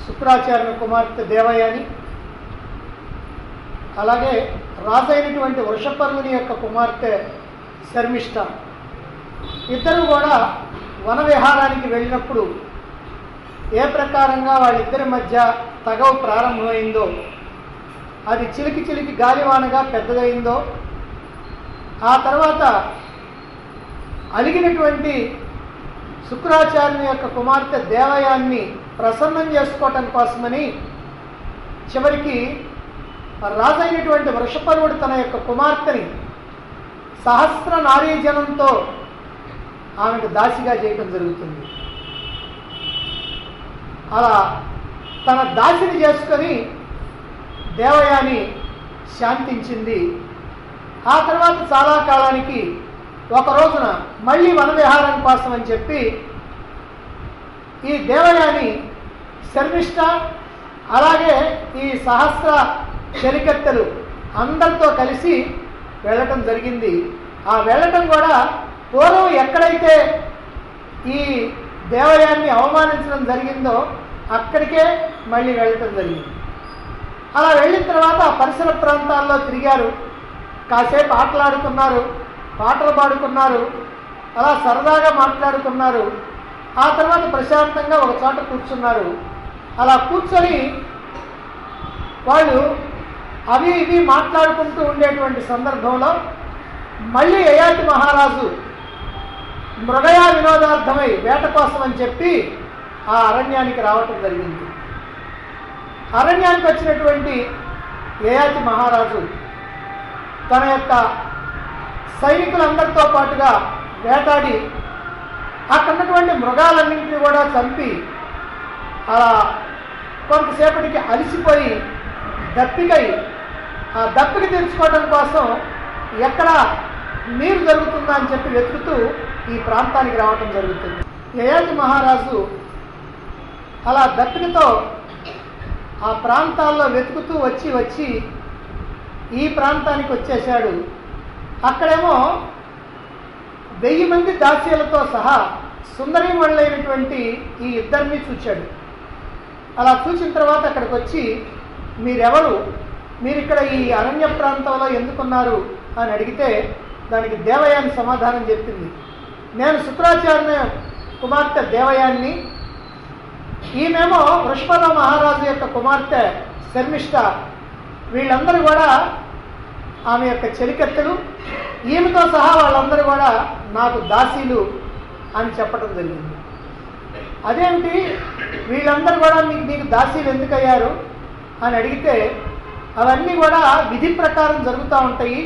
శుక్రాచార్య కుమార్తె దేవయాని అలాగే రాజైనటువంటి వృషపర్వుని యొక్క కుమార్తె శర్మిష్ట ఇద్దరు కూడా వన విహారానికి వెళ్ళినప్పుడు ఏ ప్రకారంగా వాళ్ళిద్దరి మధ్య తగవు ప్రారంభమైందో అది చిలికి చిలికి గాలివానగా పెద్దదైందో ఆ తర్వాత అలిగినటువంటి శుక్రాచార్యుని యొక్క కుమార్తె దేవయాన్ని ప్రసన్నం చేసుకోవటం కోసమని చివరికి రాజైనటువంటి వృషపర్వుడు తన యొక్క కుమార్తెని సహస్ర నారీజనంతో ఆమెకు దాసిగా చేయటం జరుగుతుంది అలా తన దాసిని చేసుకొని దేవయాని శాంతించింది ఆ తర్వాత చాలా కాలానికి ఒక రోజున మళ్ళీ వనవిహారం కోసం అని చెప్పి ఈ దేవయాని శర్మిష్ట అలాగే ఈ సహస్ర చెలికత్తెలు అందరితో కలిసి వెళ్ళటం జరిగింది ఆ వెళ్ళటం కూడా పూర్వం ఎక్కడైతే ఈ దేవయాన్ని అవమానించడం జరిగిందో అక్కడికే మళ్ళీ వెళ్ళటం జరిగింది అలా వెళ్ళిన తర్వాత ఆ పరిసర ప్రాంతాల్లో తిరిగారు కాసేపు ఆటలాడుకున్నారు పాటలు పాడుకున్నారు అలా సరదాగా మాట్లాడుకున్నారు ఆ తర్వాత ప్రశాంతంగా ఒక చోట కూర్చున్నారు అలా కూర్చొని వాళ్ళు అవి ఇవి మాట్లాడుకుంటూ ఉండేటువంటి సందర్భంలో మళ్ళీ యయాతి మహారాజు మృగయా వినోదార్థమై వేట కోసం అని చెప్పి ఆ అరణ్యానికి రావటం జరిగింది అరణ్యానికి వచ్చినటువంటి యయాతి మహారాజు తన యొక్క సైనికులందరితో పాటుగా వేటాడి అక్కడ ఉన్నటువంటి మృగాలన్నింటినీ కూడా చంపి అలా కొంతసేపటికి అలసిపోయి దప్పికై ఆ దప్పిక తీర్చుకోవడం కోసం ఎక్కడ నీరు జరుగుతుందా అని చెప్పి వెతుకుతూ ఈ ప్రాంతానికి రావటం జరుగుతుంది యయాతి మహారాజు అలా దప్పికతో ఆ ప్రాంతాల్లో వెతుకుతూ వచ్చి వచ్చి ఈ ప్రాంతానికి వచ్చేశాడు అక్కడేమో వెయ్యి మంది దాస్యులతో సహా సుందరీమణులైనటువంటి ఈ ఇద్దరిని చూచాడు అలా చూసిన తర్వాత అక్కడికి వచ్చి మీరెవరు మీరు ఇక్కడ ఈ అరణ్య ప్రాంతంలో ఎందుకున్నారు అని అడిగితే దానికి దేవయాని సమాధానం చెప్పింది నేను శుక్రాచార్య కుమార్తె దేవయాన్ని ఈమెమో వృషపద మహారాజు యొక్క కుమార్తె శర్మిష్ట వీళ్ళందరూ కూడా ఆమె యొక్క చెలికత్తెలు ఈమెతో సహా వాళ్ళందరూ కూడా నాకు దాసీలు అని చెప్పడం జరిగింది అదేమిటి వీళ్ళందరూ కూడా మీకు నీకు దాసీలు ఎందుకు అయ్యారు అని అడిగితే అవన్నీ కూడా విధి ప్రకారం జరుగుతూ ఉంటాయి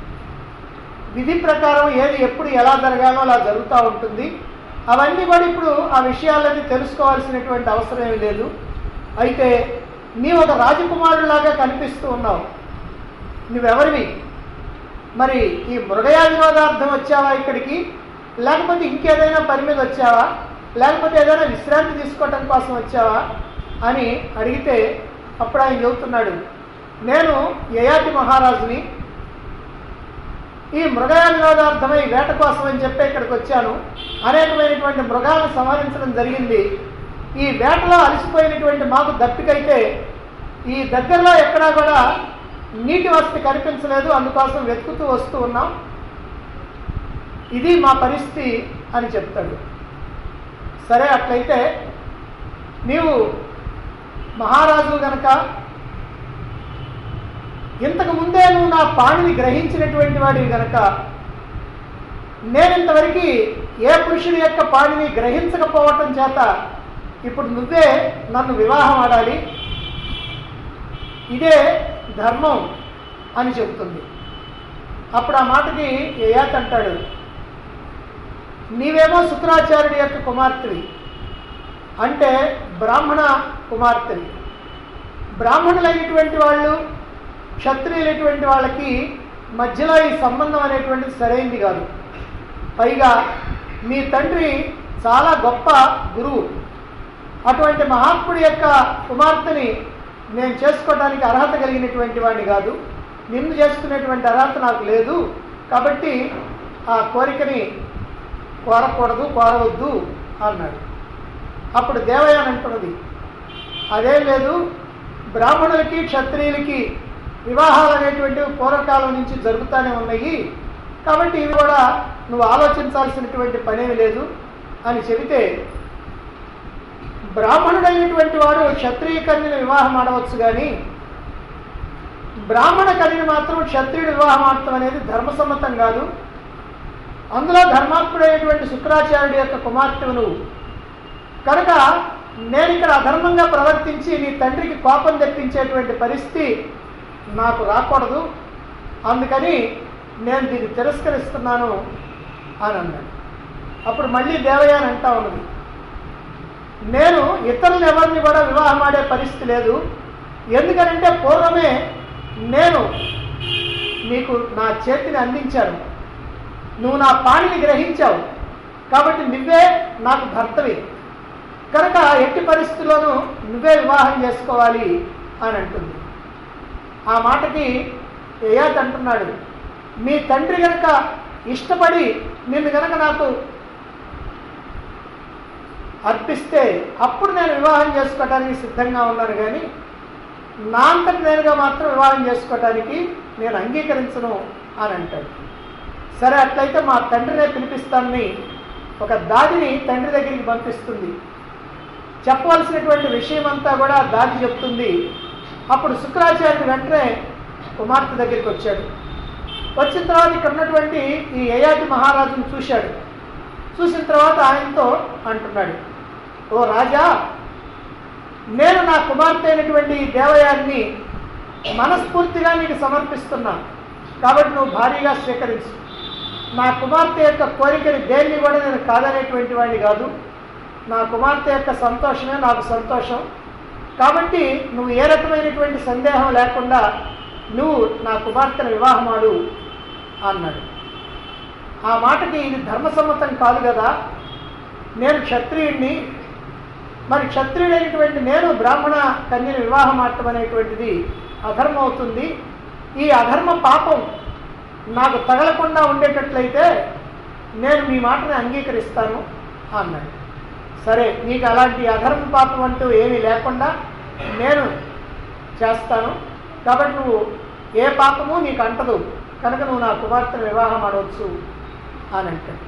విధి ప్రకారం ఏది ఎప్పుడు ఎలా జరగాలో అలా జరుగుతూ ఉంటుంది అవన్నీ కూడా ఇప్పుడు ఆ విషయాలన్నీ తెలుసుకోవాల్సినటువంటి అవసరం ఏమీ లేదు అయితే నీవు ఒక రాజకుమారులాగా కనిపిస్తూ ఉన్నావు నువ్వెవరివి మరి ఈ మృగయా వినోదార్థం వచ్చావా ఇక్కడికి లేకపోతే ఇంకేదైనా పని మీద వచ్చావా లేకపోతే ఏదైనా విశ్రాంతి తీసుకోవటం కోసం వచ్చావా అని అడిగితే అప్పుడు ఆయన చెబుతున్నాడు నేను యయాతి మహారాజుని ఈ మృగయా వినోదార్థమై వేట కోసం అని చెప్పి ఇక్కడికి వచ్చాను అనేకమైనటువంటి మృగాలను సంహరించడం జరిగింది ఈ వేటలో అలసిపోయినటువంటి మాకు దప్పికైతే ఈ దగ్గరలో ఎక్కడా కూడా నీటి వసతి కనిపించలేదు అందుకోసం వెతుకుతూ వస్తూ ఉన్నాం ఇది మా పరిస్థితి అని చెప్తాడు సరే అట్లయితే నీవు మహారాజు గనక ఇంతకు ముందే నువ్వు నా పాణిని గ్రహించినటువంటి వాడివి గనక నేను ఇంతవరకు ఏ పురుషుని యొక్క పాణిని గ్రహించకపోవటం చేత ఇప్పుడు నువ్వే నన్ను వివాహం ఆడాలి ఇదే ధర్మం అని చెబుతుంది అప్పుడు ఆ మాటకి ఏయాత్ అంటాడు నీవేమో శుక్రాచార్యుడి యొక్క కుమార్తెవి అంటే బ్రాహ్మణ కుమార్తెవి బ్రాహ్మణులైనటువంటి వాళ్ళు క్షత్రియులైనటువంటి వాళ్ళకి మధ్యలో ఈ సంబంధం అనేటువంటిది సరైంది కాదు పైగా మీ తండ్రి చాలా గొప్ప గురువు అటువంటి మహాత్ముడి యొక్క కుమార్తెని నేను చేసుకోవడానికి అర్హత కలిగినటువంటి వాడిని కాదు నిన్ను చేసుకునేటువంటి అర్హత నాకు లేదు కాబట్టి ఆ కోరికని కోరకూడదు కోరవద్దు అన్నాడు అప్పుడు దేవయాని అంటున్నది అదేం లేదు బ్రాహ్మణులకి క్షత్రియులకి వివాహాలు అనేటువంటివి పూర్వకాలం నుంచి జరుగుతూనే ఉన్నాయి కాబట్టి ఇవి కూడా నువ్వు ఆలోచించాల్సినటువంటి పనేమి లేదు అని చెబితే బ్రాహ్మణుడైనటువంటి వాడు క్షత్రియ కన్యను వివాహం ఆడవచ్చు కానీ బ్రాహ్మణ కన్యను మాత్రం క్షత్రియుడు వివాహం ఆడటం అనేది ధర్మసమ్మతం కాదు అందులో ధర్మాత్ముడైనటువంటి శుక్రాచార్యుడి యొక్క కుమార్తెవు నువ్వు కనుక నేను ఇక్కడ అధర్మంగా ప్రవర్తించి నీ తండ్రికి కోపం తెప్పించేటువంటి పరిస్థితి నాకు రాకూడదు అందుకని నేను దీన్ని తిరస్కరిస్తున్నాను అని అన్నాడు అప్పుడు మళ్ళీ దేవయ్య అని అంటా ఉన్నది నేను ఇతరులు ఎవరిని కూడా వివాహం ఆడే పరిస్థితి లేదు ఎందుకనంటే పూర్వమే నేను నీకు నా చేతిని అందించాను నువ్వు నా పాణిని గ్రహించావు కాబట్టి నువ్వే నాకు భర్తవి కనుక ఎట్టి పరిస్థితుల్లోనూ నువ్వే వివాహం చేసుకోవాలి అని అంటుంది ఆ మాటకి ఏయాత్ అంటున్నాడు మీ తండ్రి గనక ఇష్టపడి నిన్ను గనక నాకు అర్పిస్తే అప్పుడు నేను వివాహం చేసుకోవటానికి సిద్ధంగా ఉన్నాను కానీ నా అంతటి నేనుగా మాత్రం వివాహం చేసుకోవటానికి నేను అంగీకరించను అని అంటాడు సరే అట్లయితే మా తండ్రినే పిలిపిస్తానని ఒక దాదిని తండ్రి దగ్గరికి పంపిస్తుంది చెప్పవలసినటువంటి విషయం అంతా కూడా దాది చెప్తుంది అప్పుడు శుక్రాచార్యుడు వెంటనే కుమార్తె దగ్గరికి వచ్చాడు వచ్చిన తర్వాత ఇక్కడ ఉన్నటువంటి ఈ యయాతి మహారాజును చూశాడు చూసిన తర్వాత ఆయనతో అంటున్నాడు ఓ రాజా నేను నా కుమార్తె అయినటువంటి ఈ దేవయాన్ని మనస్ఫూర్తిగా నీకు సమర్పిస్తున్నా కాబట్టి నువ్వు భారీగా స్వీకరించు నా కుమార్తె యొక్క కోరికని దేన్ని కూడా నేను కాదనేటువంటి వాడిని కాదు నా కుమార్తె యొక్క సంతోషమే నాకు సంతోషం కాబట్టి నువ్వు ఏ రకమైనటువంటి సందేహం లేకుండా నువ్వు నా కుమార్తెను వివాహమాడు అన్నాడు ఆ మాటకి ఇది ధర్మసమ్మతం కాదు కదా నేను క్షత్రియుడిని మరి క్షత్రియుడైనటువంటి నేను బ్రాహ్మణ కన్యను వివాహం ఆడటం అనేటువంటిది అధర్మం అవుతుంది ఈ అధర్మ పాపం నాకు తగలకుండా ఉండేటట్లయితే నేను మీ మాటని అంగీకరిస్తాను అన్నాడు సరే నీకు అలాంటి అధర్మ పాపం అంటూ ఏమీ లేకుండా నేను చేస్తాను కాబట్టి నువ్వు ఏ పాపము నీకు అంటదు కనుక నువ్వు నా కుమార్తెను వివాహం ఆడవచ్చు అని అంటాడు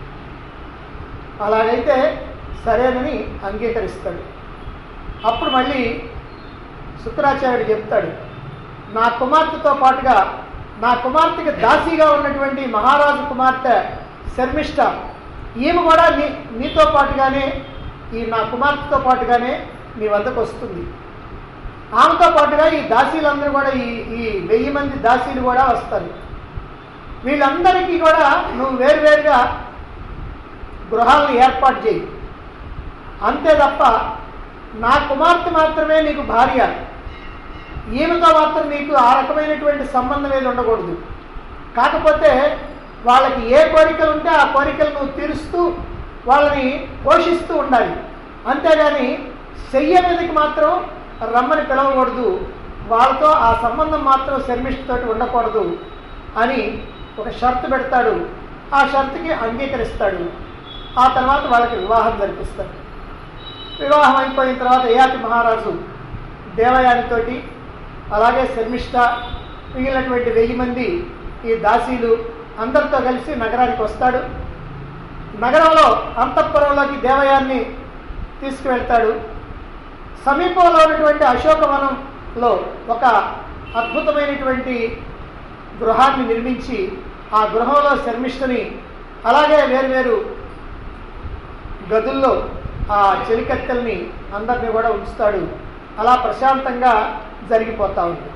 అలాగైతే సరేనని అంగీకరిస్తాడు అప్పుడు మళ్ళీ శుక్రాచార్యుడు చెప్తాడు నా కుమార్తెతో పాటుగా నా కుమార్తెకి దాసీగా ఉన్నటువంటి మహారాజు కుమార్తె శర్మిష్ట ఈమె కూడా నీ నీతో పాటుగానే ఈ నా కుమార్తెతో పాటుగానే నీ వద్దకు వస్తుంది ఆమెతో పాటుగా ఈ దాసీలందరూ కూడా ఈ ఈ వెయ్యి మంది దాసీలు కూడా వస్తారు వీళ్ళందరికీ కూడా నువ్వు వేరువేరుగా గృహాలను ఏర్పాటు చేయి అంతే తప్ప నా కుమార్తె మాత్రమే నీకు భార్య ఈమెతో మాత్రం నీకు ఆ రకమైనటువంటి సంబంధం ఏది ఉండకూడదు కాకపోతే వాళ్ళకి ఏ కోరికలు ఉంటే ఆ కోరికలు నువ్వు తీరుస్తూ వాళ్ళని పోషిస్తూ ఉండాలి అంతేగాని శయ్య మీదకి మాత్రం రమ్మని పిలవకూడదు వాళ్ళతో ఆ సంబంధం మాత్రం శర్మిష్ఠతోటి ఉండకూడదు అని ఒక షరతు పెడతాడు ఆ షరతుకి అంగీకరిస్తాడు ఆ తర్వాత వాళ్ళకి వివాహం జరిపిస్తాడు వివాహం అయిపోయిన తర్వాత ఏయాతి మహారాజు దేవయానితోటి అలాగే శర్మిష్ట మిగిలినటువంటి వెయ్యి మంది ఈ దాసీలు అందరితో కలిసి నగరానికి వస్తాడు నగరంలో అంతఃపురంలోకి దేవయాన్ని తీసుకువెళ్తాడు సమీపంలో ఉన్నటువంటి అశోకవనంలో ఒక అద్భుతమైనటువంటి గృహాన్ని నిర్మించి ఆ గృహంలో శర్మిష్ఠని అలాగే వేరువేరు గదుల్లో ఆ చెలికత్తెల్ని అందరినీ కూడా ఉంచుతాడు అలా ప్రశాంతంగా జరిగిపోతా ఉంది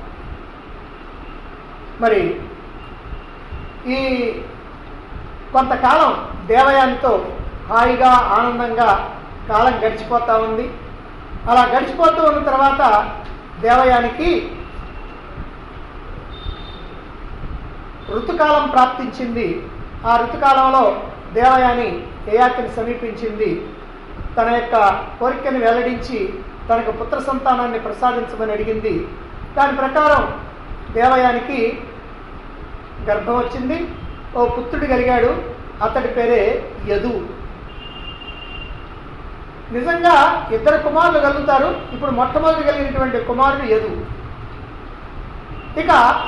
మరి ఈ కొంతకాలం దేవయానితో హాయిగా ఆనందంగా కాలం గడిచిపోతూ ఉంది అలా గడిచిపోతూ ఉన్న తర్వాత దేవయానికి ఋతుకాలం ప్రాప్తించింది ఆ ఋతుకాలంలో దేవయాని యయాతిని సమీపించింది తన యొక్క కోరికను వెల్లడించి తనకు పుత్ర సంతానాన్ని ప్రసాదించమని అడిగింది దాని ప్రకారం దేవయానికి గర్భం వచ్చింది ఓ పుత్రుడు కలిగాడు అతడి పేరే యదు నిజంగా ఇద్దరు కుమారులు కలుగుతారు ఇప్పుడు మొట్టమొదటి కలిగినటువంటి కుమారుడు యదు ఇక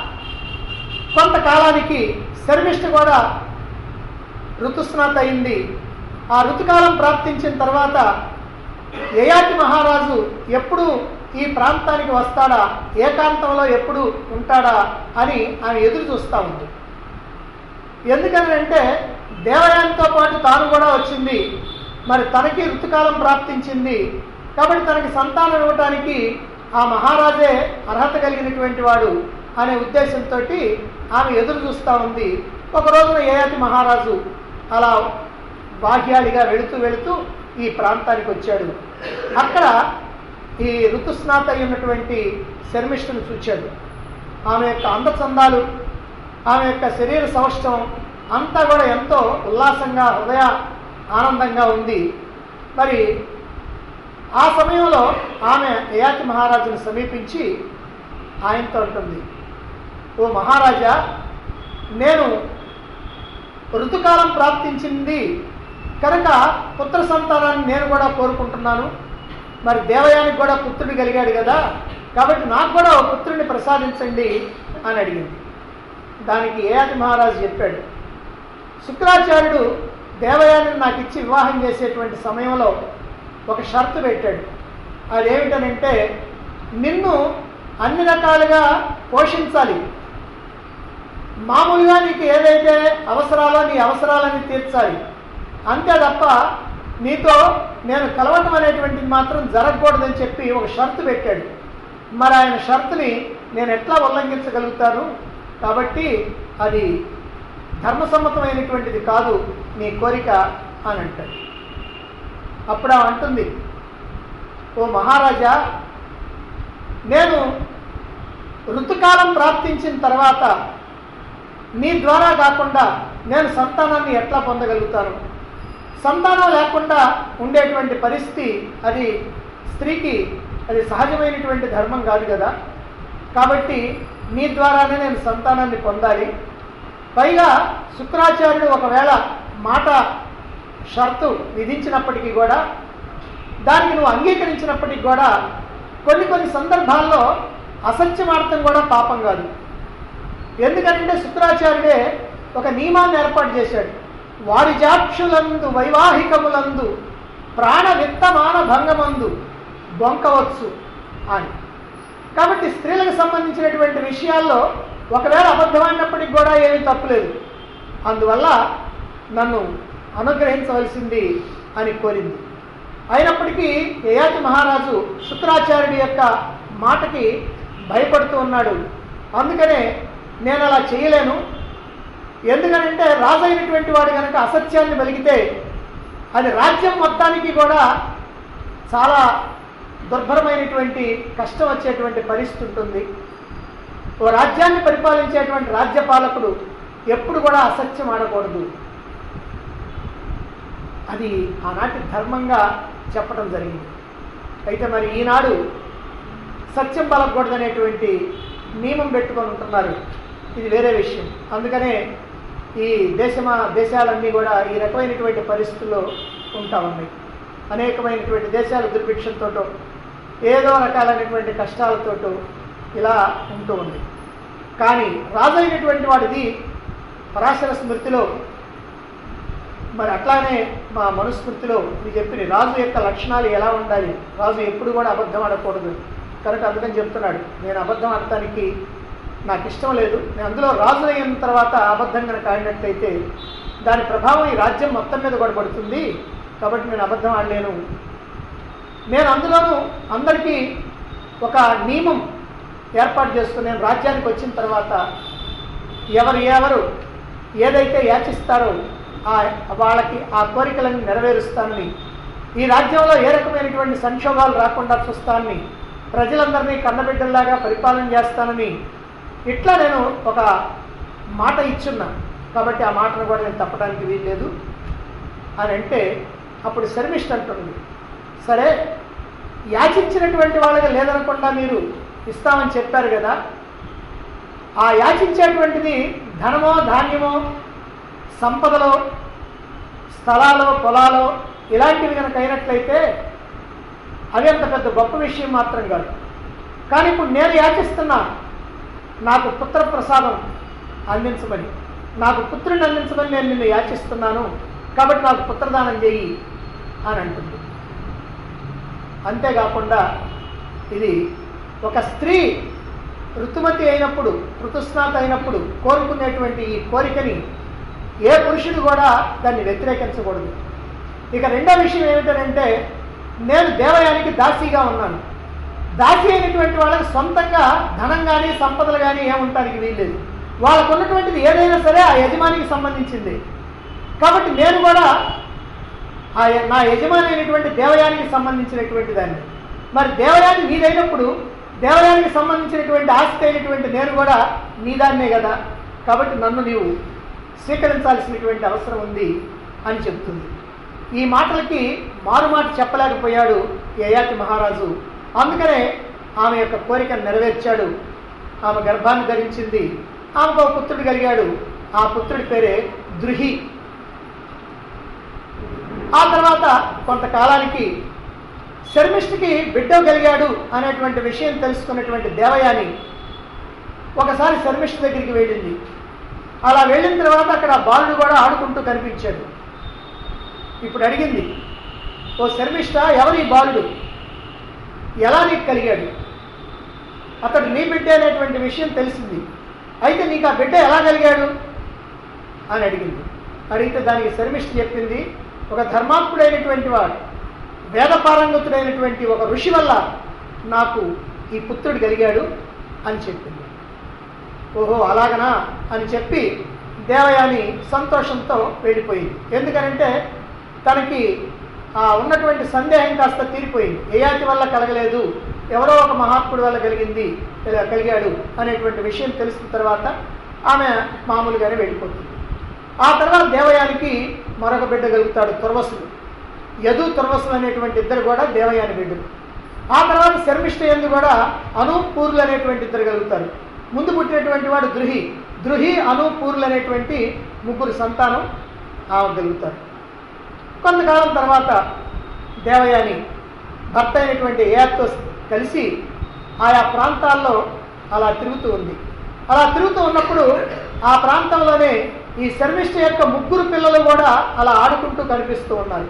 కొంతకాలానికి శర్మిష్ఠ కూడా ఋతుస్నాత అయింది ఆ ఋతుకాలం ప్రాప్తించిన తర్వాత యయాతి మహారాజు ఎప్పుడు ఈ ప్రాంతానికి వస్తాడా ఏకాంతంలో ఎప్పుడు ఉంటాడా అని ఆమె ఎదురు చూస్తూ ఉంది ఎందుకని అంటే దేవయానితో పాటు తాను కూడా వచ్చింది మరి తనకి ఋతుకాలం ప్రాప్తించింది కాబట్టి తనకి సంతానం ఇవ్వటానికి ఆ మహారాజే అర్హత కలిగినటువంటి వాడు అనే ఉద్దేశంతో ఆమె ఎదురు చూస్తూ ఉంది ఒక రోజున ఏయాతి మహారాజు అలా బాహ్యాడిగా వెళుతూ వెళుతూ ఈ ప్రాంతానికి వచ్చాడు అక్కడ ఈ ఋతుస్నాత అయి ఉన్నటువంటి శర్మిష్ఠను చూచాడు ఆమె యొక్క అందచందాలు ఆమె యొక్క శరీర సౌష్ఠవం అంతా కూడా ఎంతో ఉల్లాసంగా హృదయ ఆనందంగా ఉంది మరి ఆ సమయంలో ఆమె యయాతి మహారాజును సమీపించి ఆయనతో ఉంటుంది ఓ మహారాజా నేను ఋతుకాలం ప్రాప్తించింది కనుక పుత్ర సంతానాన్ని నేను కూడా కోరుకుంటున్నాను మరి దేవయానికి కూడా పుత్రుడు కలిగాడు కదా కాబట్టి నాకు కూడా ఒక పుత్రుడిని ప్రసాదించండి అని అడిగింది దానికి ఏయాతి మహారాజు చెప్పాడు శుక్రాచార్యుడు దేవయాని నాకు ఇచ్చి వివాహం చేసేటువంటి సమయంలో ఒక షరతు పెట్టాడు అదేమిటనంటే నిన్ను అన్ని రకాలుగా పోషించాలి మామూలుగా నీకు ఏదైతే అవసరాలో నీ అవసరాలని తీర్చాలి అంతే తప్ప నీతో నేను కలవటం అనేటువంటిది మాత్రం జరగకూడదని చెప్పి ఒక షరతు పెట్టాడు మరి ఆయన షరతుని నేను ఎట్లా ఉల్లంఘించగలుగుతాను కాబట్టి అది ధర్మసమ్మతమైనటువంటిది కాదు నీ కోరిక అని అంటాడు అప్పుడు ఆమె అంటుంది ఓ మహారాజా నేను ఋతుకాలం ప్రాప్తించిన తర్వాత నీ ద్వారా కాకుండా నేను సంతానాన్ని ఎట్లా పొందగలుగుతాను సంతానం లేకుండా ఉండేటువంటి పరిస్థితి అది స్త్రీకి అది సహజమైనటువంటి ధర్మం కాదు కదా కాబట్టి నీ ద్వారానే నేను సంతానాన్ని పొందాలి పైగా శుక్రాచార్యుడు ఒకవేళ మాట షరతు విధించినప్పటికీ కూడా దానికి నువ్వు అంగీకరించినప్పటికీ కూడా కొన్ని కొన్ని సందర్భాల్లో అసత్యమార్థం కూడా పాపం కాదు ఎందుకంటే శుక్రాచార్యుడే ఒక నియమాన్ని ఏర్పాటు చేశాడు వారి జాక్షులందు వైవాహికములందు ప్రాణ విత్తమాన భంగమందు బొంకవచ్చు అని కాబట్టి స్త్రీలకు సంబంధించినటువంటి విషయాల్లో ఒకవేళ అబద్ధమైనప్పటికి కూడా ఏమీ తప్పులేదు అందువల్ల నన్ను అనుగ్రహించవలసింది అని కోరింది అయినప్పటికీ యయాతి మహారాజు శుక్రాచార్యుడి యొక్క మాటకి భయపడుతూ ఉన్నాడు అందుకనే నేను అలా చేయలేను ఎందుకనంటే రాజు అయినటువంటి వాడు కనుక అసత్యాన్ని వెలిగితే అది రాజ్యం మొత్తానికి కూడా చాలా దుర్భరమైనటువంటి కష్టం వచ్చేటువంటి పరిస్థితి ఉంటుంది ఓ రాజ్యాన్ని పరిపాలించేటువంటి రాజ్యపాలకుడు ఎప్పుడు కూడా అసత్యం ఆడకూడదు అది ఆనాటి ధర్మంగా చెప్పడం జరిగింది అయితే మరి ఈనాడు సత్యం పలకూడదనేటువంటి నియమం పెట్టుకొని ఉంటున్నారు ఇది వేరే విషయం అందుకనే ఈ దేశమా దేశాలన్నీ కూడా ఈ రకమైనటువంటి పరిస్థితుల్లో ఉంటా ఉన్నాయి అనేకమైనటువంటి దేశాలు దుర్భిక్షంతో ఏదో రకాలైనటువంటి కష్టాలతోటో ఇలా ఉంటూ ఉంది కానీ రాజు అయినటువంటి వాడిది పరాశర స్మృతిలో మరి అట్లానే మా మనుస్మృతిలో ఇది చెప్పిన రాజు యొక్క లక్షణాలు ఎలా ఉండాలి రాజు ఎప్పుడు కూడా అబద్ధం ఆడకూడదు కనుక అందుకని చెప్తున్నాడు నేను అబద్ధం ఆడటానికి నాకు ఇష్టం లేదు నేను అందులో రాజు అయిన తర్వాత అబద్ధం కనుక ఆడినట్లయితే దాని ప్రభావం ఈ రాజ్యం మొత్తం మీద కూడా పడుతుంది కాబట్టి నేను అబద్ధం ఆడలేను నేను అందులోనూ అందరికీ ఒక నియమం ఏర్పాటు చేసుకుని నేను రాజ్యానికి వచ్చిన తర్వాత ఎవరు ఎవరు ఏదైతే యాచిస్తారో ఆ వాళ్ళకి ఆ కోరికలను నెరవేరుస్తానని ఈ రాజ్యంలో ఏ రకమైనటువంటి సంక్షోభాలు రాకుండా చూస్తానని ప్రజలందరినీ కన్నబిడ్డల్లాగా పరిపాలన చేస్తానని ఇట్లా నేను ఒక మాట ఇచ్చున్నా కాబట్టి ఆ మాటను కూడా నేను తప్పడానికి వీల్లేదు అని అంటే అప్పుడు శర్మిష్ట అంటుంది సరే యాచించినటువంటి వాళ్ళకి లేదనకుండా మీరు ఇస్తామని చెప్పారు కదా ఆ యాచించేటువంటిది ధనమో ధాన్యమో సంపదలో స్థలాలో పొలాలో ఇలాంటివి కనుక అయినట్లయితే అది అంత పెద్ద గొప్ప విషయం మాత్రం కాదు కానీ ఇప్పుడు నేను యాచిస్తున్నా నాకు పుత్ర ప్రసాదం అందించమని నాకు పుత్రుని అందించమని నేను నిన్ను యాచిస్తున్నాను కాబట్టి నాకు పుత్రదానం చెయ్యి అని అంటుంది అంతేకాకుండా ఇది ఒక స్త్రీ ఋతుమతి అయినప్పుడు ఋతుస్నాత అయినప్పుడు కోరుకునేటువంటి ఈ కోరికని ఏ పురుషుడు కూడా దాన్ని వ్యతిరేకించకూడదు ఇక రెండో విషయం ఏమిటంటే నేను దేవయానికి దాసిగా ఉన్నాను దాసి అయినటువంటి వాళ్ళకి సొంతంగా ధనం కానీ సంపదలు కానీ ఏముంటానికి వీల్లేదు వాళ్ళకు ఉన్నటువంటిది ఏదైనా సరే ఆ యజమానికి సంబంధించింది కాబట్టి నేను కూడా ఆ య- నా యజమాని అయినటువంటి దేవయానికి సంబంధించినటువంటి దాన్ని మరి దేవయాని నీదైనప్పుడు దేవయానికి సంబంధించినటువంటి ఆస్తి అయినటువంటి నేను కూడా నీదాన్నే కదా కాబట్టి నన్ను నీవు స్వీకరించాల్సినటువంటి అవసరం ఉంది అని చెప్తుంది ఈ మాటలకి మారుమాట చెప్పలేకపోయాడు యయాతి మహారాజు అందుకనే ఆమె యొక్క కోరిక నెరవేర్చాడు ఆమె గర్భాన్ని ధరించింది ఆమెకు ఒక పుత్రుడు కలిగాడు ఆ పుత్రుడి పేరే ద్రుహి ఆ తర్వాత కొంతకాలానికి శర్మిష్ఠకి బిడ్డ కలిగాడు అనేటువంటి విషయం తెలుసుకున్నటువంటి దేవయాని ఒకసారి శర్మిష్ఠ దగ్గరికి వెళ్ళింది అలా వెళ్ళిన తర్వాత అక్కడ ఆ బాలుడు కూడా ఆడుకుంటూ కనిపించాడు ఇప్పుడు అడిగింది ఓ శర్మిష్ఠ ఎవరు ఈ బాలుడు ఎలా నీకు కలిగాడు అతడు నీ బిడ్డ అనేటువంటి విషయం తెలిసింది అయితే నీకు ఆ బిడ్డ ఎలా కలిగాడు అని అడిగింది అడిగితే దానికి శర్మిష్ఠ చెప్పింది ఒక ధర్మాత్ముడైనటువంటి వాడు వేదపారంగతుడైనటువంటి ఒక ఋషి వల్ల నాకు ఈ పుత్రుడు కలిగాడు అని చెప్పింది ఓహో అలాగనా అని చెప్పి దేవయాని సంతోషంతో వెళ్ళిపోయింది ఎందుకనంటే తనకి ఆ ఉన్నటువంటి సందేహం కాస్త తీరిపోయింది ఏయాతి వల్ల కలగలేదు ఎవరో ఒక మహాత్ముడి వల్ల కలిగింది ఇలా కలిగాడు అనేటువంటి విషయం తెలిసిన తర్వాత ఆమె మామూలుగానే వెళ్ళిపోతుంది ఆ తర్వాత దేవయానికి మరొక బిడ్డ కలుగుతాడు తుర్వసుడు యదు తుర్వసులు అనేటువంటి ఇద్దరు కూడా దేవయాని బిడ్డలు ఆ తర్వాత శర్మిష్ఠ ఎందు కూడా అనూపూర్లు అనేటువంటి ఇద్దరు కలుగుతారు ముందు పుట్టినటువంటి వాడు ద్రుహి ద్రుహి అనూపూర్లు అనేటువంటి ముగ్గురు సంతానం ఆమె కలుగుతారు కొంతకాలం తర్వాత దేవయాని భర్త అయినటువంటి ఏయాత్తో కలిసి ఆయా ప్రాంతాల్లో అలా తిరుగుతూ ఉంది అలా తిరుగుతూ ఉన్నప్పుడు ఆ ప్రాంతంలోనే ఈ శర్మిష్ఠ యొక్క ముగ్గురు పిల్లలు కూడా అలా ఆడుకుంటూ కనిపిస్తూ ఉన్నారు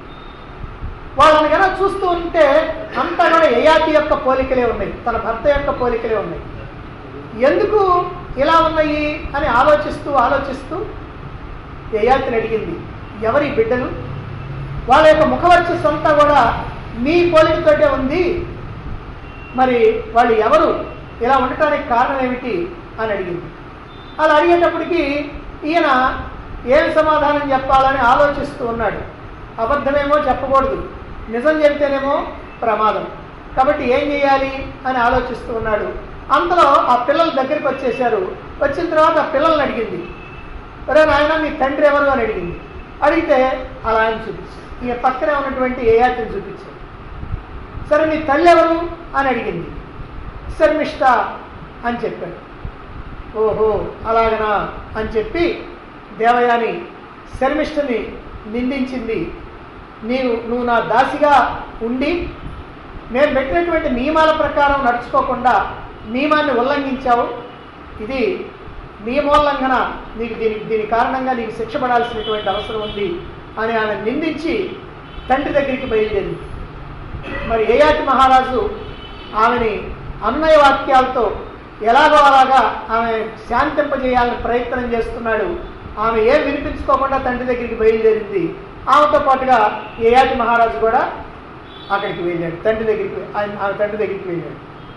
వాళ్ళని కనుక చూస్తూ ఉంటే అంతా కూడా యయాతి యొక్క పోలికలే ఉన్నాయి తన భర్త యొక్క పోలికలే ఉన్నాయి ఎందుకు ఇలా ఉన్నాయి అని ఆలోచిస్తూ ఆలోచిస్తూ యయాతిని అడిగింది ఎవరి బిడ్డలు వాళ్ళ యొక్క ముఖవర్చస్సు అంతా కూడా మీ పోలికతోటే ఉంది మరి వాళ్ళు ఎవరు ఇలా ఉండటానికి కారణం ఏమిటి అని అడిగింది అలా అడిగేటప్పటికి ఈయన ఏం సమాధానం చెప్పాలని ఆలోచిస్తూ ఉన్నాడు అబద్ధమేమో చెప్పకూడదు నిజం చెబితేనేమో ప్రమాదం కాబట్టి ఏం చేయాలి అని ఆలోచిస్తూ ఉన్నాడు అంతలో ఆ పిల్లల దగ్గరికి వచ్చేసారు వచ్చిన తర్వాత ఆ పిల్లల్ని అడిగింది ఒరే నాయన మీ తండ్రి ఎవరు అని అడిగింది అడిగితే అలా ఆయన చూపించారు ఈయన పక్కనే ఉన్నటువంటి ఏయాతిని చూపించారు సరే మీ తల్లి ఎవరు అని అడిగింది శర్మిష్ట అని చెప్పాడు ఓహో అలాగనా అని చెప్పి దేవయాని శర్మిష్ఠని నిందించింది నీవు నువ్వు నా దాసిగా ఉండి నేను పెట్టినటువంటి నియమాల ప్రకారం నడుచుకోకుండా నియమాన్ని ఉల్లంఘించావు ఇది నియమోల్లంఘన నీకు దీని దీని కారణంగా నీకు శిక్ష పడాల్సినటువంటి అవసరం ఉంది అని ఆమె నిందించి తండ్రి దగ్గరికి బయలుదేరింది మరి ఏయాతి మహారాజు ఆమెని అన్నయ వాక్యాలతో ఎలాగో అలాగా ఆమె శాంతింపజేయాలని ప్రయత్నం చేస్తున్నాడు ఆమె ఏం వినిపించుకోకుండా తండ్రి దగ్గరికి బయలుదేరింది ఆమెతో పాటుగా ఏయాతి మహారాజు కూడా అక్కడికి వెళ్ళాడు తండ్రి దగ్గరికి ఆయన ఆమె తండ్రి దగ్గరికి వెళ్ళాడు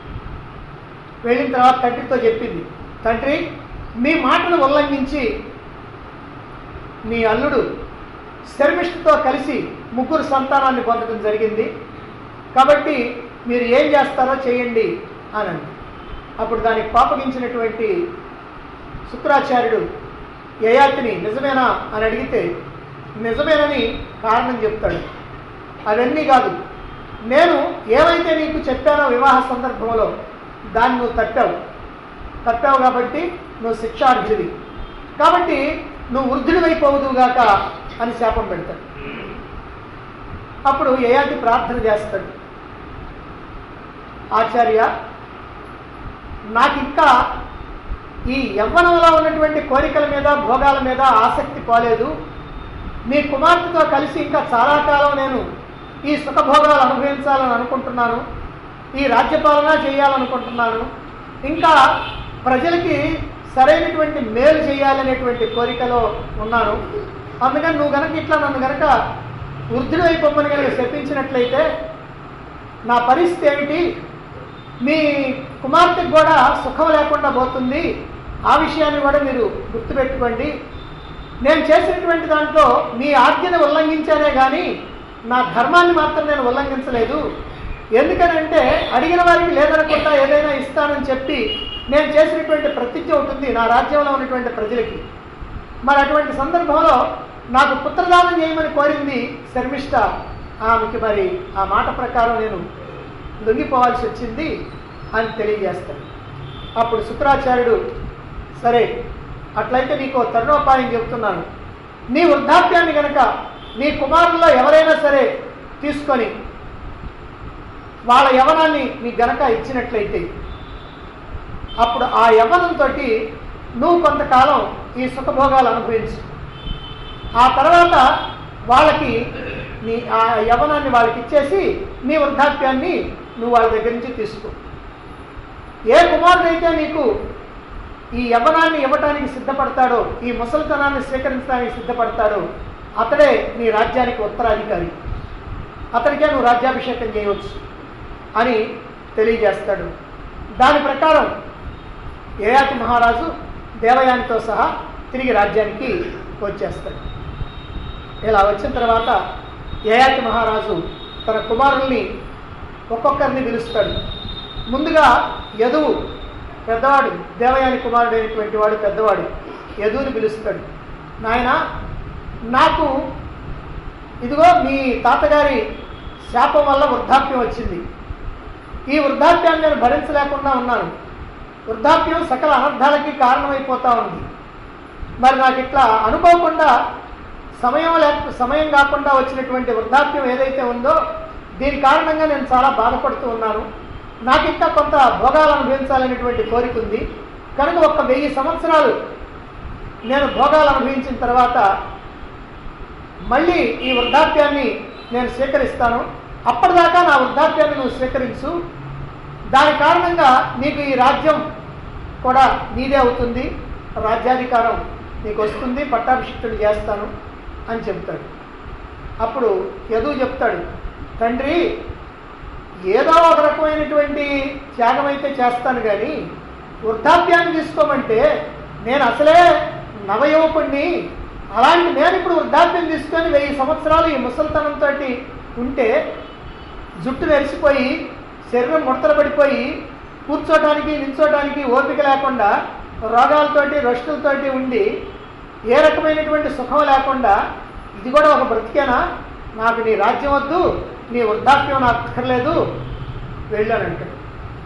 వెళ్ళిన తర్వాత తండ్రితో చెప్పింది తండ్రి మీ మాటను ఉల్లంఘించి మీ అల్లుడు శర్మిష్ఠతో కలిసి ముగ్గురు సంతానాన్ని పొందడం జరిగింది కాబట్టి మీరు ఏం చేస్తారో చేయండి అని అంది. అప్పుడు దానికి కోపగించినటువంటి శుక్రాచార్యుడు యయాతిని నిజమేనా అని అడిగితే నిజమేనని కారణం చెప్తాడు అవన్నీ కాదు నేను ఏమైతే నీకు చెప్పానో వివాహ సందర్భంలో దాన్ని నువ్వు తప్పావు తప్పావు కాబట్టి నువ్వు శిక్షార్హుడివి కాబట్టి నువ్వు వృద్ధుడివైపోవుదుగాక అని శాపం పెడతాడు అప్పుడు యయాతి ప్రార్థన చేస్తాడు ఆచార్య నాకు ఇంకా ఈ యవ్వనంలో ఉన్నటువంటి కోరికల మీద భోగాల మీద ఆసక్తి పోలేదు మీ కుమార్తెతో కలిసి ఇంకా చాలా కాలం నేను ఈ సుఖభోగాలు అనుభవించాలని అనుకుంటున్నాను ఈ రాజ్యపాలన చేయాలనుకుంటున్నాను ఇంకా ప్రజలకి సరైనటువంటి మేలు చేయాలనేటువంటి కోరికలో ఉన్నాను అందుకని నువ్వు గనక ఇట్లా నన్ను గనక వృద్ధుడు అయిపోమ్మని కనుక శపించినట్లయితే నా పరిస్థితి ఏమిటి మీ కుమార్తెకు కూడా సుఖం లేకుండా పోతుంది ఆ విషయాన్ని కూడా మీరు గుర్తుపెట్టుకోండి నేను చేసినటువంటి దాంట్లో మీ ఆజ్ఞను ఉల్లంఘించానే కానీ నా ధర్మాన్ని మాత్రం నేను ఉల్లంఘించలేదు ఎందుకనంటే అడిగిన వారికి లేదనకుండా ఏదైనా ఇస్తానని చెప్పి నేను చేసినటువంటి ప్రతిజ్ఞ ఉంటుంది నా రాజ్యంలో ఉన్నటువంటి ప్రజలకి మరి అటువంటి సందర్భంలో నాకు పుత్రదానం చేయమని కోరింది శర్మిష్ట ఆమెకి మరి ఆ మాట ప్రకారం నేను లొంగిపోవాల్సి వచ్చింది అని తెలియజేస్తాడు అప్పుడు శుక్రాచార్యుడు సరే అట్లయితే నీకు ఓ తరుణోపాయం చెప్తున్నాను నీ వృద్ధాప్యాన్ని గనక నీ కుమారుల్లో ఎవరైనా సరే తీసుకొని వాళ్ళ యవనాన్ని నీ గనక ఇచ్చినట్లయితే అప్పుడు ఆ యవ్వనంతో నువ్వు కొంతకాలం ఈ సుఖభోగాలు అనుభవించు ఆ తర్వాత వాళ్ళకి నీ ఆ యవనాన్ని వాళ్ళకి ఇచ్చేసి నీ వృద్ధాప్యాన్ని నువ్వు వాళ్ళ దగ్గర నుంచి తీసుకో ఏ కుమారుడైతే నీకు ఈ యవ్వనాన్ని ఇవ్వటానికి సిద్ధపడతాడో ఈ ముసలితనాన్ని స్వీకరించడానికి సిద్ధపడతాడో అతడే నీ రాజ్యానికి ఉత్తరాధికారి అతడికే నువ్వు రాజ్యాభిషేకం చేయవచ్చు అని తెలియజేస్తాడు దాని ప్రకారం యయాతి మహారాజు దేవయానితో సహా తిరిగి రాజ్యానికి వచ్చేస్తాడు ఇలా వచ్చిన తర్వాత యయాతి మహారాజు తన కుమారుల్ని ఒక్కొక్కరిని పిలుస్తాడు ముందుగా యదువు పెద్దవాడు దేవయాని కుమారుడు అయినటువంటి వాడు పెద్దవాడు యదువుని పిలుస్తాడు నాయన నాకు ఇదిగో మీ తాతగారి శాపం వల్ల వృద్ధాప్యం వచ్చింది ఈ వృద్ధాప్యాన్ని నేను భరించలేకుండా ఉన్నాను వృద్ధాప్యం సకల అనర్థాలకి కారణమైపోతా ఉంది మరి నాకు ఇట్లా అనుకోకుండా సమయం లేక సమయం కాకుండా వచ్చినటువంటి వృద్ధాప్యం ఏదైతే ఉందో దీని కారణంగా నేను చాలా బాధపడుతూ ఉన్నాను నాకు ఇంకా కొంత భోగాలు అనుభవించాలనేటువంటి కోరిక ఉంది కనుక ఒక వెయ్యి సంవత్సరాలు నేను భోగాలు అనుభవించిన తర్వాత మళ్ళీ ఈ వృద్ధాప్యాన్ని నేను స్వీకరిస్తాను అప్పటిదాకా నా వృద్ధాప్యాన్ని నువ్వు స్వీకరించు దాని కారణంగా నీకు ఈ రాజ్యం కూడా నీదే అవుతుంది రాజ్యాధికారం నీకు వస్తుంది పట్టాభిషిక్తుడు చేస్తాను అని చెప్తాడు అప్పుడు యదువు చెప్తాడు తండ్రి ఏదో ఒక రకమైనటువంటి త్యాగం అయితే చేస్తాను కానీ వృద్ధాప్యాన్ని తీసుకోమంటే నేను అసలే నవయువకుణ్ణి అలాంటి నేను ఇప్పుడు వృద్ధాప్యం తీసుకొని వెయ్యి సంవత్సరాలు ఈ ముసలితనంతో ఉంటే జుట్టు నెరిసిపోయి శరీరం ముడతలు పడిపోయి కూర్చోటానికి నిల్చోటానికి ఓపిక లేకుండా రోగాలతోటి రష్టులతోటి ఉండి ఏ రకమైనటువంటి సుఖం లేకుండా ఇది కూడా ఒక బ్రతికేనా నాకు నీ రాజ్యం వద్దు నీ వృద్ధాప్యం నాకు అక్కర్లేదు వెళ్ళానంటాడు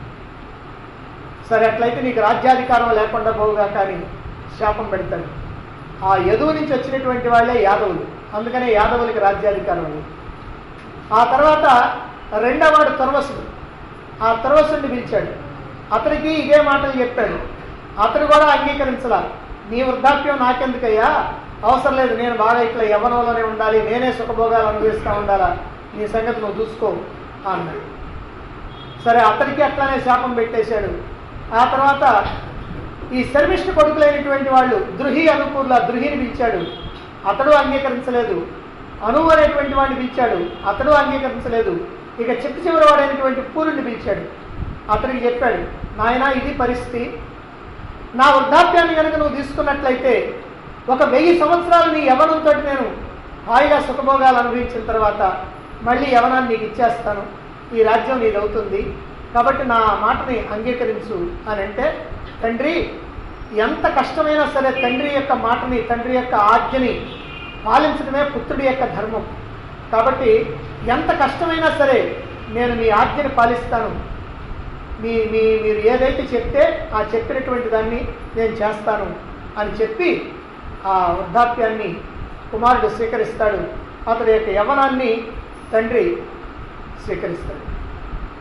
సరే అట్లయితే నీకు రాజ్యాధికారం లేకుండా పోవుగా కానీ శాపం పెడతాడు ఆ యదువు నుంచి వచ్చినటువంటి వాళ్ళే యాదవులు అందుకనే యాదవులకి రాజ్యాధికారం ఉంది ఆ తర్వాత రెండవవాడు తుర్వసుడు ఆ తుర్వసుడిని పిలిచాడు అతనికి ఇదే మాటలు చెప్పాడు అతడు కూడా అంగీకరించలా నీ వృద్ధాప్యం నాకెందుకయ్యా అవసరం లేదు నేను బాగా ఇట్లా యవ్వనంలోనే ఉండాలి నేనే సుఖభోగాలు అనుభవిస్తూ ఉండాలా నీ సంగతి నువ్వు చూసుకో అన్నాడు సరే అతనికి అట్లానే శాపం పెట్టేశాడు ఆ తర్వాత ఈ శర్మిష్ఠ కొడుకులైనటువంటి వాళ్ళు దృహి అనుకూల దృహిని పిలిచాడు అతడు అంగీకరించలేదు అనువు అనేటువంటి వాడిని పిలిచాడు అతడు అంగీకరించలేదు ఇక చిట్ట చివరి వాడైనటువంటి పూరుని పిలిచాడు అతనికి చెప్పాడు నాయన ఇది పరిస్థితి నా వృద్ధాప్యాన్ని కనుక నువ్వు తీసుకున్నట్లయితే ఒక వెయ్యి సంవత్సరాలు నీ యవనంతో నేను హాయిగా సుఖభోగాలు అనుభవించిన తర్వాత మళ్ళీ యవనాన్ని నీకు ఇచ్చేస్తాను ఈ రాజ్యం నీది అవుతుంది కాబట్టి నా మాటని అంగీకరించు అని అంటే తండ్రి ఎంత కష్టమైనా సరే తండ్రి యొక్క మాటని తండ్రి యొక్క ఆజ్ఞని పాలించడమే పుత్రుడి యొక్క ధర్మం కాబట్టి ఎంత కష్టమైనా సరే నేను మీ ఆజ్ఞని పాలిస్తాను మీ మీ మీరు ఏదైతే చెప్తే ఆ చెప్పినటువంటి దాన్ని నేను చేస్తాను అని చెప్పి ఆ వృద్ధాప్యాన్ని కుమారుడు స్వీకరిస్తాడు అతడి యొక్క యవనాన్ని తండ్రి స్వీకరిస్తాడు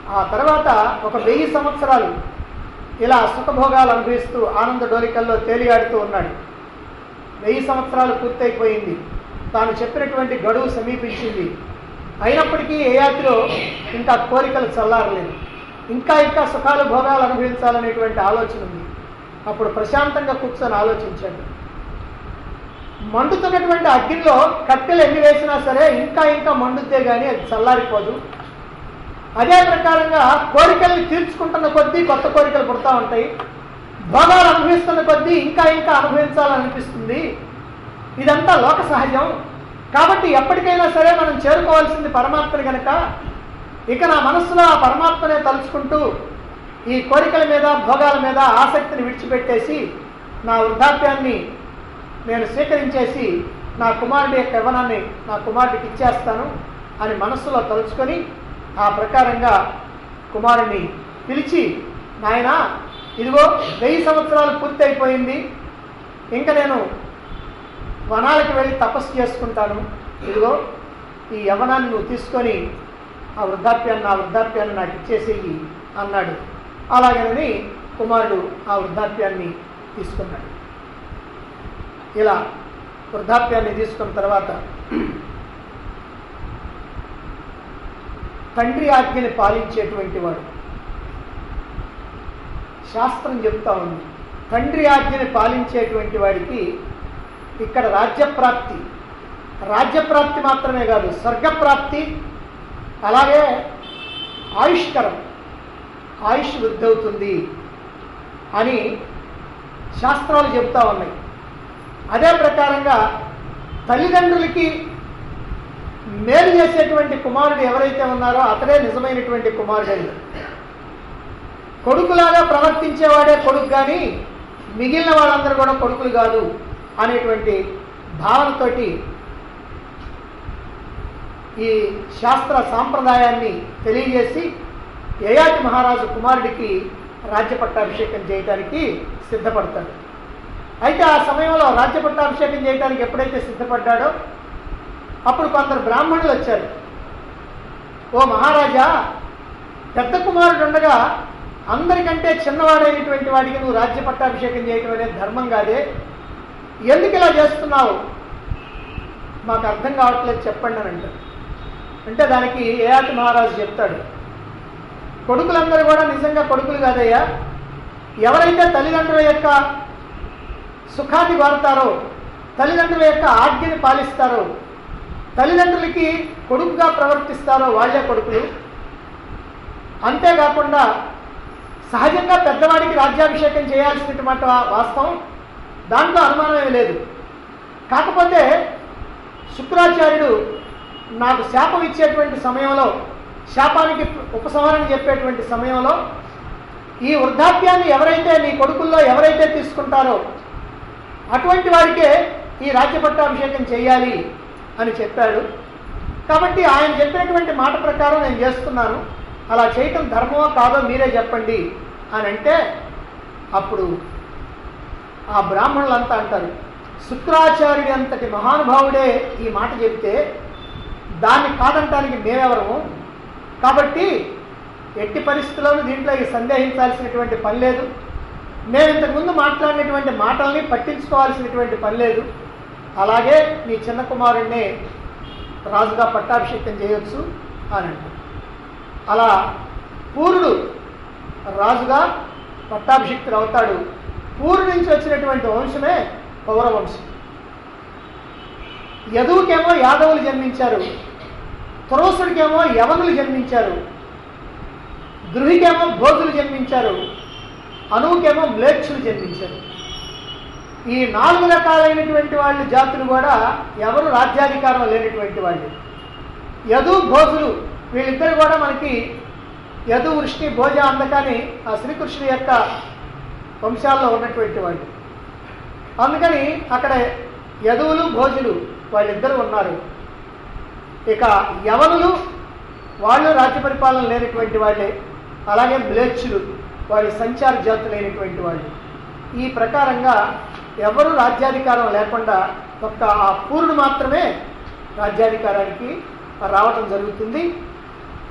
ఆ తర్వాత ఒక వెయ్యి సంవత్సరాలు ఇలా సుఖభోగాలు అనుభవిస్తూ ఆనంద డోలికల్లో తేలియాడుతూ ఉన్నాడు వెయ్యి సంవత్సరాలు పూర్తయిపోయింది తాను చెప్పినటువంటి గడువు సమీపించింది అయినప్పటికీ ఏ యాత్రలో ఇంకా కోరికలు చల్లారలేదు ఇంకా ఇంకా సుఖాలు భోగాలు అనుభవించాలనేటువంటి ఆలోచన ఉంది అప్పుడు ప్రశాంతంగా కూర్చొని ఆలోచించాడు మండుతున్నటువంటి అగ్నిలో కట్టెలు ఎన్ని వేసినా సరే ఇంకా ఇంకా మండుతే కానీ అది చల్లారిపోదు అదే ప్రకారంగా కోరికల్ని తీర్చుకుంటున్న కొద్దీ కొత్త కోరికలు పుడతా ఉంటాయి భోగాలు అనుభవిస్తున్న కొద్దీ ఇంకా ఇంకా అనుభవించాలనిపిస్తుంది ఇదంతా లోక సహజం కాబట్టి ఎప్పటికైనా సరే మనం చేరుకోవాల్సింది పరమాత్మని కనుక ఇక నా మనస్సులో ఆ పరమాత్మనే తలుచుకుంటూ ఈ కోరికల మీద భోగాల మీద ఆసక్తిని విడిచిపెట్టేసి నా వృద్ధాప్యాన్ని నేను స్వీకరించేసి నా కుమారుడి యొక్క యవ్వనాన్ని నా కుమారుడికి ఇచ్చేస్తాను అని మనస్సులో తలుచుకొని ఆ ప్రకారంగా కుమారుణ్ణి పిలిచి నాయన ఇదిగో వెయ్యి సంవత్సరాలు పూర్తి అయిపోయింది ఇంకా నేను వనాలకు వెళ్ళి తపస్సు చేసుకుంటాను ఇదిగో ఈ యవనాన్ని నువ్వు తీసుకొని ఆ వృద్ధాప్యాన్ని నా వృద్ధాప్యాన్ని నాకు ఇచ్చేసేయి అన్నాడు అలాగేనని కుమారుడు ఆ వృద్ధాప్యాన్ని తీసుకున్నాడు ఇలా వృద్ధాప్యాన్ని తీసుకున్న తర్వాత తండ్రి ఆజ్ఞని పాలించేటువంటి వాడు శాస్త్రం చెప్తా ఉంది తండ్రి ఆజ్ఞని పాలించేటువంటి వాడికి ఇక్కడ రాజ్యప్రాప్తి రాజ్యప్రాప్తి మాత్రమే కాదు స్వర్గప్రాప్తి అలాగే ఆయుష్కరం ఆయుష్ వృద్ధి అవుతుంది అని శాస్త్రాలు చెబుతా ఉన్నాయి అదే ప్రకారంగా తల్లిదండ్రులకి మేలు చేసేటువంటి కుమారుడు ఎవరైతే ఉన్నారో అతడే నిజమైనటువంటి కుమారుడు కొడుకులాగా ప్రవర్తించేవాడే కొడుకు కానీ మిగిలిన వాళ్ళందరూ కూడా కొడుకులు కాదు అనేటువంటి భావనతోటి ఈ శాస్త్ర సాంప్రదాయాన్ని తెలియజేసి యయాతి మహారాజు కుమారుడికి రాజ్య పట్టాభిషేకం చేయడానికి సిద్ధపడతాడు అయితే ఆ సమయంలో రాజ్య పట్టాభిషేకం చేయడానికి ఎప్పుడైతే సిద్ధపడ్డాడో అప్పుడు కొందరు బ్రాహ్మణులు వచ్చారు ఓ మహారాజా పెద్ద కుమారుడు ఉండగా అందరికంటే చిన్నవాడైనటువంటి వాడికి నువ్వు రాజ్య పట్టాభిషేకం చేయటం అనేది ధర్మం కాదే ఎందుకు ఇలా చేస్తున్నావు మాకు అర్థం కావట్లేదు చెప్పండి అని అంటారు అంటే దానికి ఏఆటి మహారాజు చెప్తాడు కొడుకులందరూ కూడా నిజంగా కొడుకులు కాదయ్యా ఎవరైతే తల్లిదండ్రుల యొక్క సుఖాన్ని కోరుతారో తల్లిదండ్రుల యొక్క ఆజ్ఞని పాలిస్తారో తల్లిదండ్రులకి కొడుకుగా ప్రవర్తిస్తారో వాళ్ళే కొడుకులు అంతేకాకుండా సహజంగా పెద్దవాడికి రాజ్యాభిషేకం చేయాల్సినటువంటి వాస్తవం దాంట్లో అనుమానమే లేదు కాకపోతే శుక్రాచార్యుడు నాకు శాపం ఇచ్చేటువంటి సమయంలో శాపానికి ఉపసంహరణ చెప్పేటువంటి సమయంలో ఈ వృద్ధాప్యాన్ని ఎవరైతే నీ కొడుకుల్లో ఎవరైతే తీసుకుంటారో అటువంటి వారికే ఈ రాజ్య పట్టాభిషేకం చేయాలి అని చెప్పాడు కాబట్టి ఆయన చెప్పినటువంటి మాట ప్రకారం నేను చేస్తున్నాను అలా చేయటం ధర్మమో కాదో మీరే చెప్పండి అని అంటే అప్పుడు ఆ బ్రాహ్మణులంతా అంటారు శుక్రాచార్యుడి అంతటి మహానుభావుడే ఈ మాట చెబితే దాన్ని కాదంటానికి మేమెవరము కాబట్టి ఎట్టి పరిస్థితుల్లోనూ దీంట్లో ఈ సందేహించాల్సినటువంటి పని లేదు మేము ఇంతకుముందు మాట్లాడినటువంటి మాటల్ని పట్టించుకోవాల్సినటువంటి పని లేదు అలాగే మీ చిన్న కుమారుడినే రాజుగా పట్టాభిషేకం చేయొచ్చు అని అంటారు అలా పూర్ణుడు రాజుగా పట్టాభిషిక్తుడు అవుతాడు పూర్వు నుంచి వచ్చినటువంటి వంశమే పౌరవంశం యదువుకేమో యాదవులు జన్మించారు తురోసుడికేమో యవనులు జన్మించారు గృహికేమో భోజులు జన్మించారు అనువుకేమో మ్లేచ్చులు జన్మించారు ఈ నాలుగు రకాలైనటువంటి వాళ్ళు జాతులు కూడా ఎవరు రాజ్యాధికారం లేనటువంటి వాళ్ళు యదు భోజులు వీళ్ళిద్దరు కూడా మనకి యదు వృష్టి భోజ అందకాని ఆ శ్రీకృష్ణుని యొక్క వంశాల్లో ఉన్నటువంటి వాళ్ళు అందుకని అక్కడ యదువులు భోజులు వాళ్ళిద్దరు ఉన్నారు ఇక యవనులు వాళ్ళు రాజ్య పరిపాలన లేనటువంటి వాళ్ళే అలాగే మ్లేచ్చులు వారి సంచార జాతులైనటువంటి వాళ్ళు ఈ ప్రకారంగా ఎవరు రాజ్యాధికారం లేకుండా ఒక్క ఆ పూర్ణుడు మాత్రమే రాజ్యాధికారానికి రావటం జరుగుతుంది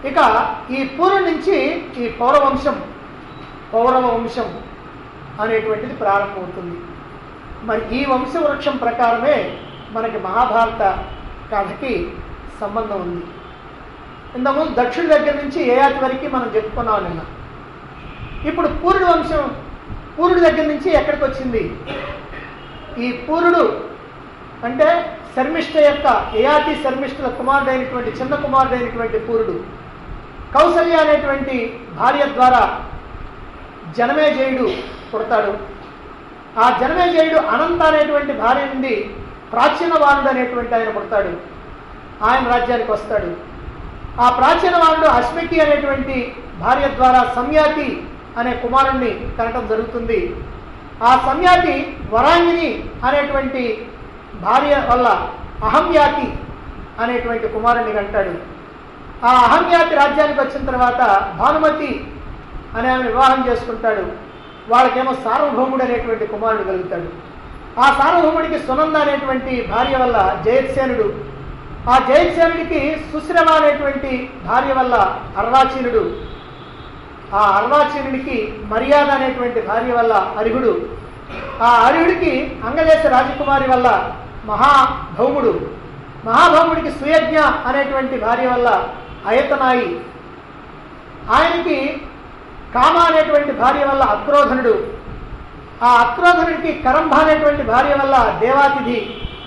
ఇక ఈ పూర్వం నుంచి ఈ పౌరవంశం పౌరవ వంశం అనేటువంటిది ప్రారంభమవుతుంది మరి ఈ వంశవృక్షం ప్రకారమే మనకి మహాభారత కథకి సంబంధం ఉంది ఇంతకుముందు దక్షిణ దగ్గర నుంచి ఏయాతి వరకు మనం చెప్పుకున్నాం నిన్న ఇప్పుడు పూరుడు వంశం పూరుడు దగ్గర నుంచి ఎక్కడికి వచ్చింది ఈ పూరుడు అంటే శర్మిష్ఠ యొక్క యయాతి శర్మిష్ఠుల కుమారుడైనటువంటి చిన్న కుమారుడైనటువంటి పూరుడు కౌసల్య అనేటువంటి భార్య ద్వారా జనమేజయుడు పుడతాడు ఆ జనమేజయుడు అనంత అనేటువంటి భార్య నుండి ప్రాచీనవానుడు అనేటువంటి ఆయన పుడతాడు ఆయన రాజ్యానికి వస్తాడు ఆ ప్రాచీనవానుడు అశ్మికి అనేటువంటి భార్య ద్వారా సంయాతి అనే కుమారుణ్ణి కనటం జరుగుతుంది ఆ సంయాతి వరాంగిని అనేటువంటి భార్య వల్ల అహంయాతి అనేటువంటి కుమారుణ్ణి కంటాడు ఆ అహంయాతి రాజ్యానికి వచ్చిన తర్వాత భానుమతి అనే ఆమె వివాహం చేసుకుంటాడు వాళ్ళకేమో సార్వభౌముడు అనేటువంటి కుమారుడు కలుగుతాడు ఆ సార్వభౌముడికి సునంద అనేటువంటి భార్య వల్ల జయత్సేనుడు ఆ జయత్సేనుడికి సుశ్రమ అనేటువంటి భార్య వల్ల అర్వాచీనుడు ఆ అర్వాచీనుడికి మర్యాద అనేటువంటి భార్య వల్ల అరిహుడు ఆ అరిహుడికి అంగదేశ రాజకుమారి వల్ల మహాభౌముడు మహాభౌముడికి సుయజ్ఞ అనేటువంటి భార్య వల్ల అయతనాయి ఆయనకి కామ అనేటువంటి భార్య వల్ల అక్రోధనుడు ఆ అక్రోధనుడికి కరంభ అనేటువంటి భార్య వల్ల దేవాతిథి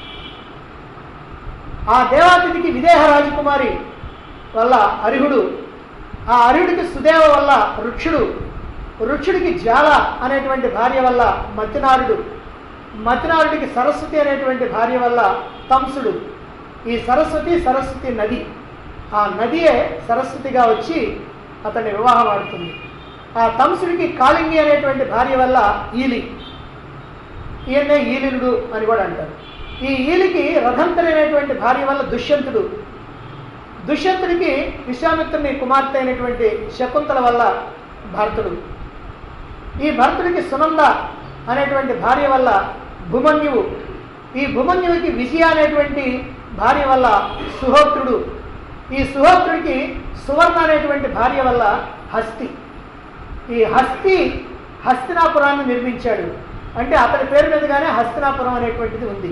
ఆ దేవాతిథికి విదేహ రాజకుమారి వల్ల అరిహుడు ఆ అరిహుడికి సుదేవ వల్ల వృక్షుడు వృక్షుడికి జ్వాల అనేటువంటి భార్య వల్ల మతినారుడు మతినారుడికి సరస్వతి అనేటువంటి భార్య వల్ల తంసుడు ఈ సరస్వతి సరస్వతి నది ఆ నదియే సరస్వతిగా వచ్చి అతన్ని వివాహం ఆడుతుంది ఆ తంసుడికి కాళింగి అనేటువంటి భార్య వల్ల ఈలి ఈయనే ఈలినుడు అని కూడా అంటారు ఈ ఈలికి రథంతరి అనేటువంటి భార్య వల్ల దుష్యంతుడు దుష్యంతుడికి విశ్వామిత్రుని కుమార్తె అయినటువంటి శకుంతల వల్ల భరతుడు ఈ భరతుడికి సునంద అనేటువంటి భార్య వల్ల భూమన్యువు ఈ భూమన్యుడికి విజయ అనేటువంటి భార్య వల్ల సుహోత్రుడు ఈ సుహోత్రుడికి సువర్ణ అనేటువంటి భార్య వల్ల హస్తి ఈ హస్తి హస్తినాపురాన్ని నిర్మించాడు అంటే అతని పేరు మీదుగానే హస్తినాపురం అనేటువంటిది ఉంది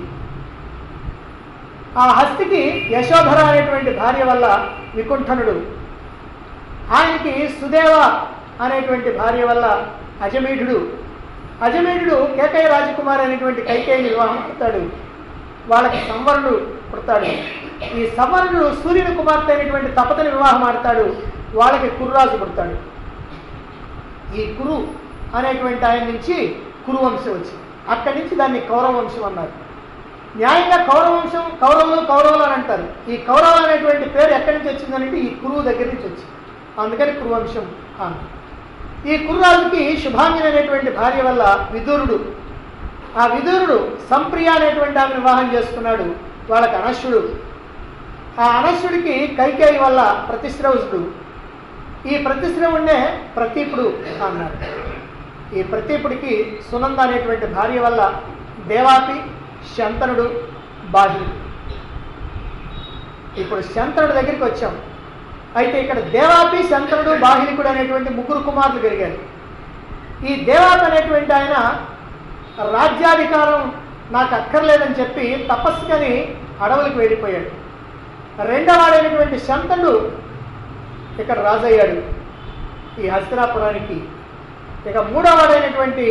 ఆ హస్తికి యశోధర అనేటువంటి భార్య వల్ల వికుంఠనుడు ఆయనకి సుదేవ అనేటువంటి భార్య వల్ల అజమీఢుడు అజమీఢుడు కేకయ్య రాజకుమారి అనేటువంటి కైకేయిని వివాహం పుడతాడు వాళ్ళకి సంవరుడు పుడతాడు ఈ సంవరుడు సూర్యుని కుమార్తె అయినటువంటి తపతని వివాహం ఆడతాడు వాళ్ళకి కుర్రాజు పుడతాడు ఈ కురు అనేటువంటి ఆయన నుంచి కురు వంశం వచ్చింది అక్కడి నుంచి దాన్ని కౌరవ వంశం అన్నారు న్యాయంగా కౌరవ వంశం కౌరవులు కౌరవులు అని అంటారు ఈ కౌరవులు అనేటువంటి పేరు ఎక్కడి నుంచి వచ్చిందనంటే ఈ కురువు దగ్గర నుంచి వచ్చింది అందుకని కురువంశం అన్నారు ఈ కుర్రాజుకి శుభాంగిని అనేటువంటి భార్య వల్ల విదురుడు ఆ విదురుడు సంప్రియ అనేటువంటి ఆమె వివాహం చేసుకున్నాడు వాళ్ళకి అనశ్వుడు ఆ అనశ్వుడికి కైకేయి వల్ల ప్రతిశ్రవుడు ఈ ప్రతిశ్రవుడినే ప్రతీపుడు అన్నారు ఈ ప్రతీపుడికి సునంద అనేటువంటి భార్య వల్ల దేవాపి శంతనుడు బాహ్యుడు ఇప్పుడు శంతనుడి దగ్గరికి వచ్చాం అయితే ఇక్కడ దేవాపి శంతనుడు బాహిలికుడు అనేటువంటి ముగ్గురు కుమారులు పెరిగారు ఈ దేవాపి అనేటువంటి ఆయన రాజ్యాధికారం నాకు అక్కర్లేదని చెప్పి తపస్సుకని అడవులకు వెళ్ళిపోయాడు రెండవాడైనటువంటి శంతనుడు ఇక్కడ రాజయ్యాడు ఈ హస్తినాపురానికి ఇక మూడవడైనటువంటి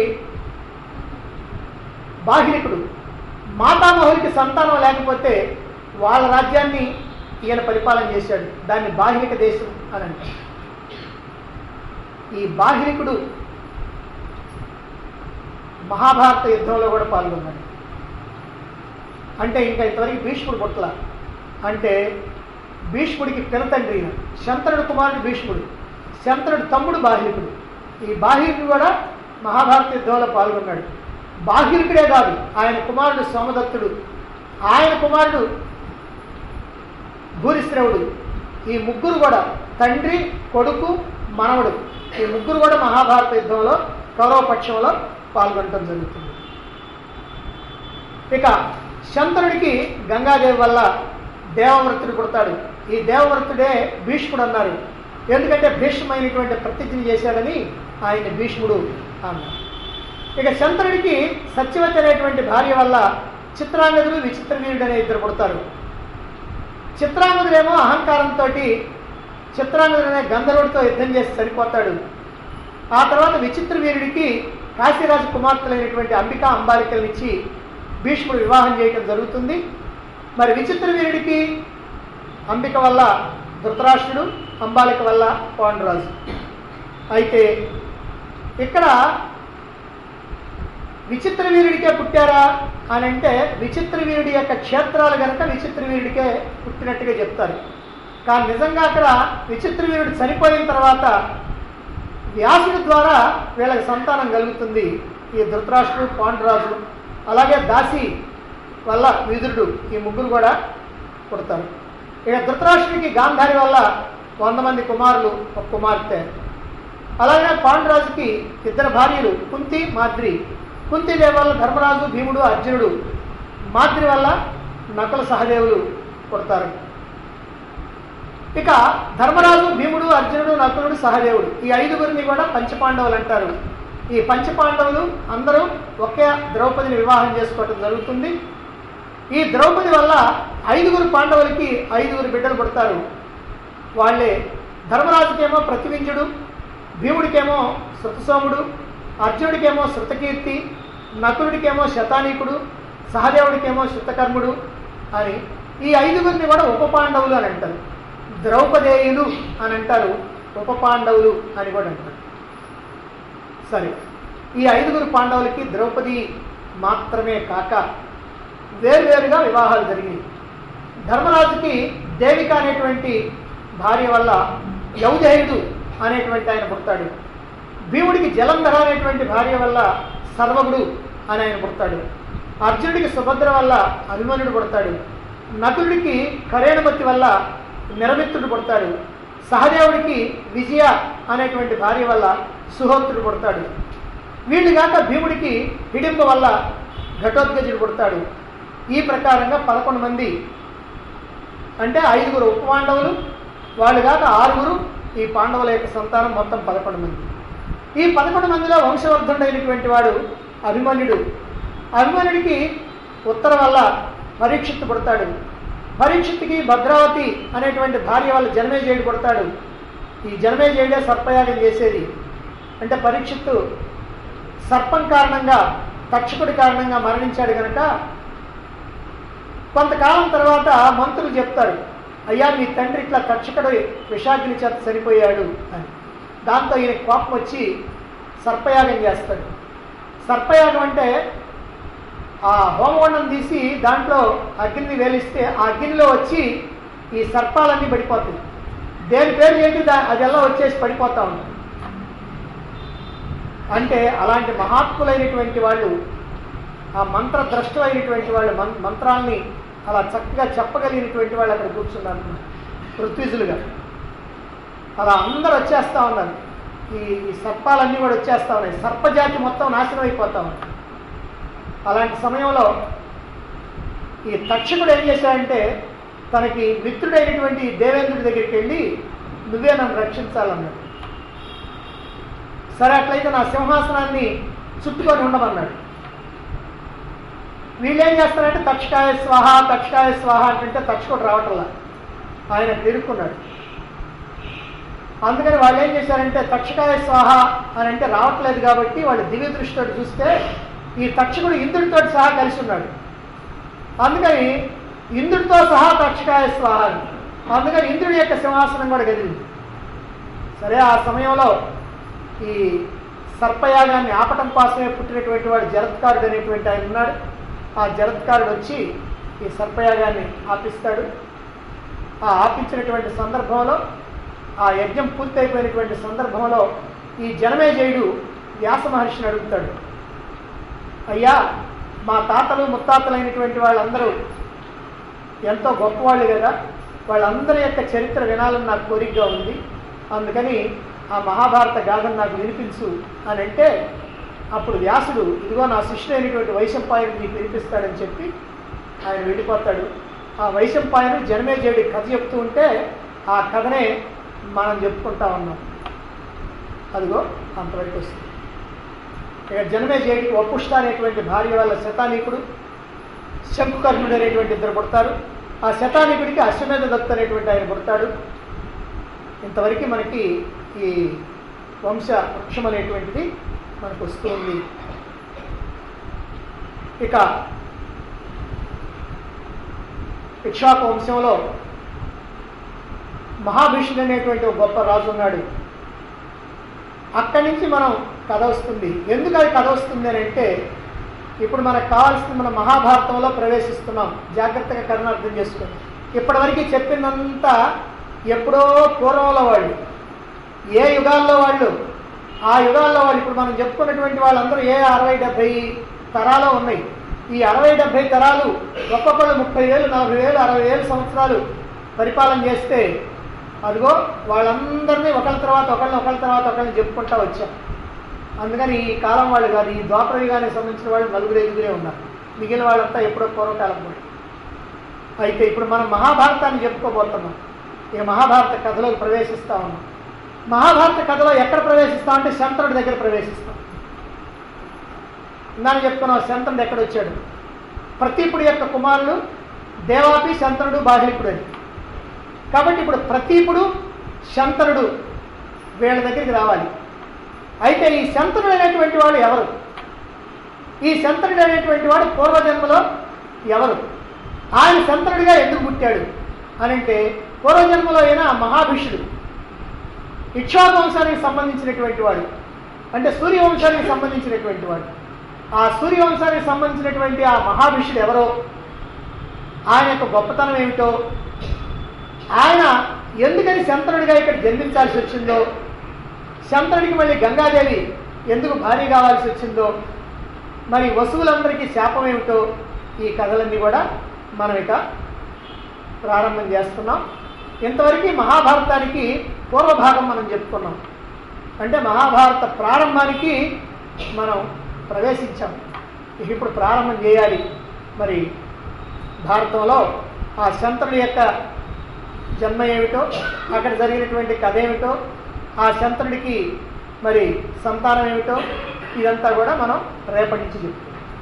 బాహిలికుడు మాతామహుడికి సంతానం లేకపోతే వాళ్ళ రాజ్యాన్ని ఈయన పరిపాలన చేశాడు దాన్ని బాహిలిక దేశం అని అంటారు ఈ బాహిలికుడు మహాభారత యుద్ధంలో కూడా పాల్గొన్నాడు అంటే ఇంకా ఇంతవరకు భీష్ముడు పుట్ల అంటే భీష్ముడికి పినతండ్రి ఈయన. శంతనుడు కుమారుడు భీష్ముడు శంతనుడు తమ్ముడు బాహిలికుడు ఈ బాహిలికుడు కూడా మహాభారత యుద్ధంలో పాల్గొన్నాడు బాహిలికుడే కాదు ఆయన కుమారుడు సోమదత్తుడు ఆయన కుమారుడు భూరిశ్రవుడు ఈ ముగ్గురు కూడా తండ్రి కొడుకు మనవడు ఈ ముగ్గురు కూడా మహాభారత యుద్ధంలో కౌరవ పక్షంలో పాల్గొనడం జరుగుతుంది ఇక శంతనుడికి గంగాదేవి వల్ల దేవవ్రతుడు పుడతాడు ఈ దేవవ్రతుడే భీష్ముడు అన్నారు ఎందుకంటే భీష్మైనటువంటి ప్రతిజ్ఞ చేశాడని ఆయన భీష్ముడు అన్నాడు ఇక శంతనుడికి సత్యవతి అనేటువంటి భార్య వల్ల చిత్రాంగదుడు విచిత్రవీరుడు అనే ఇద్దరు పుడతారు చిత్రాంగదుడేమో అహంకారంతో చిత్రాంగదుడు అనే గంధర్వుడితో యుద్ధం చేసి చనిపోతాడు ఆ తర్వాత విచిత్ర వీరుడికి కాశీరాజు కుమార్తెలైనటువంటి అంబికా అంబాలికలనిచ్చి భీష్ముడు వివాహం చేయటం జరుగుతుంది మరి విచిత్ర వీరుడికి అంబిక వల్ల ధృతరాష్ట్రుడు అంబాలిక వల్ల పాండురాజు అయితే ఇక్కడ విచిత్ర వీరుడికే పుట్టారా అని అంటే విచిత్ర వీరుడి యొక్క క్షేత్రాలు కనుక విచిత్ర వీరుడికే పుట్టినట్టుగా చెప్తారు కానీ నిజంగా అక్కడ విచిత్ర వీరుడు చనిపోయిన తర్వాత వ్యాసుడి ద్వారా వీళ్ళకి సంతానం కలుగుతుంది ఈ ధృతరాష్ట్రుడు పాండురాజు అలాగే దాసి వల్ల విదురుడు ఈ ముగ్గురు కూడా పుడతారు ఇక ధృతరాష్ట్రుడికి గాంధారి వల్ల వంద మంది కుమారులు ఒక కుమార్తె అలాగే పాండురాజుకి ఇద్దరు భార్యలు కుంతి మాద్రి కుంతిదేవి వల్ల ధర్మరాజు భీముడు అర్జునుడు మాద్రి వల్ల నకుల సహదేవులు పుడతారు ఇక ధర్మరాజు భీముడు అర్జునుడు నకులుడు సహదేవుడు ఈ ఐదుగురిని కూడా పంచపాండవులు అంటారు ఈ పంచపాండవులు అందరూ ఒకే ద్రౌపదిని వివాహం చేసుకోవటం జరుగుతుంది ఈ ద్రౌపది వల్ల ఐదుగురు పాండవులకి ఐదుగురు బిడ్డలు పుడతారు వాళ్ళే ధర్మరాజుకేమో ప్రతివింజుడు భీముడికేమో శృతసోముడు అర్జునుడికేమో శృతకీర్తి నకులుడికేమో శతానీకుడు సహదేవుడికేమో శృతకర్ముడు అని ఈ ఐదుగురిని కూడా ఉప పాండవులు అని అంటారు ద్రౌపదేయులు అని అంటారు ఉప పాండవులు అని కూడా అంటారు సరే ఈ ఐదుగురు పాండవులకి ద్రౌపది మాత్రమే కాక వేరువేరుగా వివాహాలు జరిగినాయి ధర్మరాజుకి దేవిక అనేటువంటి భార్య వల్ల యౌధేయుడు అనేటువంటి ఆయన పుడతాడు భీముడికి జలంధర అనేటువంటి భార్య వల్ల సర్వగుడు అని ఆయన పుడతాడు అర్జునుడికి సుభద్ర వల్ల అభిమన్యుడు పుడతాడు నకులుడికి కరేణమతి వల్ల నిరమిత్రుడు పుడతాడు సహదేవుడికి విజయ అనేటువంటి భార్య వల్ల సుహోత్రుడు పుడతాడు వీళ్ళు కాక భీముడికి హిడింబ వల్ల ఘటోద్గజుడు పుడతాడు ఈ ప్రకారంగా పదకొండు మంది అంటే ఐదుగురు ఉప పాండవులు వాళ్ళు కాక ఆరుగురు ఈ పాండవుల యొక్క సంతానం మొత్తం పదకొండు మంది ఈ పదకొండు మందిలో వంశవర్ధనుడైనటువంటి వాడు అభిమన్యుడు అభిమన్యుడికి ఉత్తర వల్ల పరీక్షిత్తు పుడతాడు పరీక్షిత్తుకి భద్రావతి అనేటువంటి భార్య వల్ల జన్మేజయుడు పుడతాడు ఈ జన్మేజయుడే సర్పయాగం చేసేది అంటే పరీక్షిత్తు సర్పం కారణంగా తక్షకుడి కారణంగా మరణించాడు కనుక కొంతకాలం తర్వాత మంత్రులు చెప్తారు అయ్యా మీ తండ్రి ఇట్లా తక్షకుడు విషాగ్ని చేత చనిపోయాడు అని దాంతో ఈయన కోపం వచ్చి సర్పయాగం చేస్తాడు సర్పయాగం అంటే ఆ హోమగుండం తీసి దాంట్లో అగ్నిని వేలిస్తే ఆ అగ్నిలో వచ్చి ఈ సర్పాలన్నీ పడిపోతాయి దేని పేరు ఏంటి దా అది ఎలా వచ్చేసి పడిపోతా ఉంటుంది అంటే అలాంటి మహాత్ములైనటువంటి వాళ్ళు ఆ మంత్రద్రష్టులైనటువంటి వాళ్ళు మం- మంత్రాల్ని అలా చక్కగా చెప్పగలిగినటువంటి వాళ్ళు అక్కడ కూర్చున్నారు పృథ్వీజులుగా అలా అందరూ వచ్చేస్తా ఉన్నారు ఈ ఈ సర్పాలన్నీ కూడా వచ్చేస్తా ఉన్నాయి సర్పజాతి మొత్తం నాశనం అయిపోతా ఉంది అలాంటి సమయంలో ఈ తక్షకుడు ఏం చేశాడంటే తనకి మిత్రుడైనటువంటి ఈ దేవేంద్రుడి దగ్గరికి వెళ్ళి నువ్వే నన్ను రక్షించాలన్నాడు సరే అట్లయితే నా సింహాసనాన్ని చుట్టుకొని ఉండమన్నాడు వీళ్ళు ఏం చేస్తారంటే తక్షకాయ స్వాహ తక్షకాయ స్వాహ అంటుంటే తక్షకుడు రావట్లా ఆయన తిరుక్కున్నాడు అందుకని వాళ్ళు ఏం చేశారంటే తక్షకాయ స్వాహ అని అంటే రావట్లేదు కాబట్టి వాళ్ళు దివ్య దృష్టితో చూస్తే ఈ తక్షకుడు ఇంద్రుడితో సహా కలిసి ఉన్నాడు అందుకని ఇంద్రుడితో సహా తక్షకాయ స్వాహ అని. అందుకని ఇంద్రుడి యొక్క సింహాసనం కూడా కదిలింది సరే ఆ సమయంలో ఈ సర్పయాగాన్ని ఆపటం కోసమే పుట్టినటువంటి వాడు జరత్కారుడు అనేటువంటి ఆయన ఉన్నాడు ఆ జరత్కారుడు వచ్చి ఈ సర్పయాగాన్ని ఆపిస్తాడు ఆ ఆపించినటువంటి సందర్భంలో ఆ యజ్ఞం పూర్తయిపోయినటువంటి సందర్భంలో ఈ జనమేజయుడు వ్యాస మహర్షిని అడుగుతాడు అయ్యా మా తాతలు ముత్తాతలైనటువంటి వాళ్ళందరూ ఎంతో గొప్పవాళ్ళు కదా వాళ్ళందరి యొక్క చరిత్ర వినాలని నాకు కోరికగా ఉంది అందుకని ఆ మహాభారత గాథను నాకు వినిపించు అని అంటే అప్పుడు వ్యాసుడు ఇదిగో నా శిష్యుడైనటువంటి వైశంపాయను నీకు వినిపిస్తాడని చెప్పి ఆయన వెళ్ళిపోతాడు ఆ వైశంపాయను జనమేజయుడి కథ చెప్తూ ఉంటే ఆ కథనే మనం చెప్పుకుంటా ఉన్నాం అదిగో అంతవరకు వస్తుంది ఇక జనమే చేయడికి వపుష్ట అనేటువంటి భార్య వల్ల శతానీకుడు శంకుకర్ణుడు అనేటువంటి ఇద్దరు పుడతారు ఆ శతానీకుడికి అశ్వమేధ దత్త అనేటువంటి ఆయన పుడతాడు ఇంతవరకు మనకి ఈ వంశ వృక్షం అనేటువంటిది మనకు వస్తూ ఉంది ఇక ఇక్ష్వాకు వంశంలో మహాభీషుడు అనేటువంటి ఒక గొప్ప రాజు ఉన్నాడు అక్కడి నుంచి మనం కథ వస్తుంది ఎందుకు అది కథ వస్తుంది అని అంటే ఇప్పుడు మనకు కావాల్సింది మన మహాభారతంలో ప్రవేశిస్తున్నాం జాగ్రత్తగా కథను అర్థం చేసుకోండి ఇప్పటివరకు చెప్పిందంతా ఎప్పుడో పూర్వంలో వాళ్ళు ఏ యుగాల్లో వాళ్ళు ఆ యుగాల్లో వాళ్ళు ఇప్పుడు మనం చెప్పుకున్నటువంటి వాళ్ళందరూ ఏ అరవై డెబ్భై తరాలు ఉన్నాయి ఈ అరవై డెబ్భై తరాలు ఒక్కొక్కళ్ళు ముప్పై వేలు నలభై వేలు అరవై వేలు సంవత్సరాలు పరిపాలన చేస్తే అదిగో వాళ్ళందరినీ ఒకళ్ళ తర్వాత ఒకళ్ళని ఒకళ్ళ తర్వాత ఒకళ్ళని చెప్పుకుంటా వచ్చాం అందుకని ఈ కాలం వాళ్ళు కాదు ఈ ద్వాపర యుగానికి సంబంధించిన వాళ్ళు నలుగురు ఐదుగురే ఉన్నారు మిగిలిన వాళ్ళంతా ఎప్పుడో పూర్వకాలం వాళ్ళు అయితే ఇప్పుడు మనం మహాభారతాన్ని చెప్పుకోబోతున్నాం ఇక మహాభారత కథలోకి ప్రవేశిస్తా ఉన్నాం మహాభారత కథలో ఎక్కడ ప్రవేశిస్తాం అంటే శంతనుడి దగ్గర ప్రవేశిస్తాం ఇందాక చెప్తున్నాం శంతనుడు ఎక్కడ వచ్చాడు ప్రతీపుడి యొక్క కుమారుడు దేవాపి శంతనుడు బాహ్లికుడు అని కాబట్టి ఇప్పుడు ప్రతీపుడు శంతనుడు వీళ్ళ దగ్గరికి రావాలి అయితే ఈ శంతనుడు అనేటువంటి వాడు ఎవరు ఈ శంతనుడు అనేటువంటి వాడు పూర్వజన్మలో ఎవరు ఆయన శంతనుడిగా ఎందుకు పుట్టాడు అని అంటే పూర్వజన్మలో అయిన మహాభిషుడు ఇక్ష్వాకు వంశానికి సంబంధించినటువంటి వాడు అంటే సూర్యవంశానికి సంబంధించినటువంటి వాడు ఆ సూర్యవంశానికి సంబంధించినటువంటి ఆ మహాభిషుడు ఎవరో ఆయన యొక్క గొప్పతనం ఏమిటో ఆయన ఎందుకని శంతనుడిగా ఇక్కడ జన్మించాల్సి వచ్చిందో శంతనుడికి మళ్ళీ గంగాదేవి ఎందుకు భార్య కావాల్సి వచ్చిందో మరి వసువులందరికీ శాపం ఏమిటో ఈ కథలన్నీ కూడా మనం ఇక ప్రారంభం చేస్తున్నాం ఇంతవరకు మహాభారతానికి పూర్వభాగం మనం చెప్పుకున్నాం అంటే మహాభారత ప్రారంభానికి మనం ప్రవేశించాం ఇక ఇప్పుడు ప్రారంభం చేయాలి మరి భారతంలో ఆ శంతనుడి యొక్క జన్మ ఏమిటో అక్కడ జరిగినటువంటి కథ ఏమిటో ఆ శంతనుడికి మరి సంతానం ఏమిటో ఇదంతా కూడా మనం రేపటి నుంచి చెప్తాం